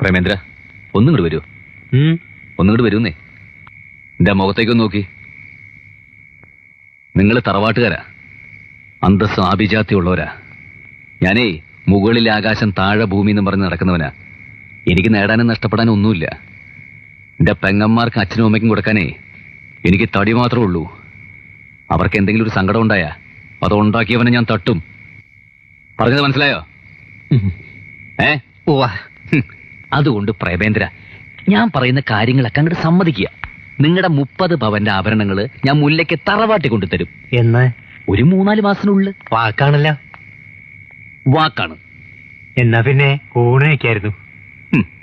പ്രേമേന്ദ്ര ഒന്നും ഇങ്ങോട്ട് വരൂ ഒന്നും ഇങ്ങോട്ട് വരുന്നേ എന്റെ മുഖത്തേക്കൊന്ന് നോക്കി നിങ്ങൾ തറവാട്ടുകാരാ അന്തസ്സും ആഭിജാത്യം ഉള്ളവരാ ഞാനേ മുകളിലെ ആകാശം താഴെ ഭൂമി എന്ന് പറഞ്ഞ് നടക്കുന്നവനാ എനിക്ക് നേടാനും നഷ്ടപ്പെടാനും ഒന്നുമില്ല എന്റെ പെങ്ങന്മാർക്ക് അച്ഛനും അമ്മയ്ക്കും കൊടുക്കാനേ എനിക്ക് തടി മാത്രമേ ഉള്ളൂ അവർക്ക് എന്തെങ്കിലും ഒരു സങ്കടം ഉണ്ടായാ അത് ഉണ്ടാക്കിയവനെ ഞാൻ തട്ടും പറഞ്ഞത് മനസ്സിലായോ ഏ ഹും. അതുകൊണ്ട് പ്രേമേന്ദ്ര ഞാൻ പറയുന്ന കാര്യങ്ങളൊക്കെ അങ്ങോട്ട് സമ്മതിക്കുക നിങ്ങളുടെ മുപ്പത് പവന്റെ ആഭരണങ്ങള് ഞാൻ മുല്ലയ്ക്ക് തറവാട്ടി കൊണ്ടുതരും എന്ന് ഒരു മൂന്നാല് മാസത്തിനുള്ളിൽ വാക്കാണല്ലോ വാക്കാണ് എന്നാ പിന്നെ ഊണ് വയ്ക്കായിരുന്നു ഹും.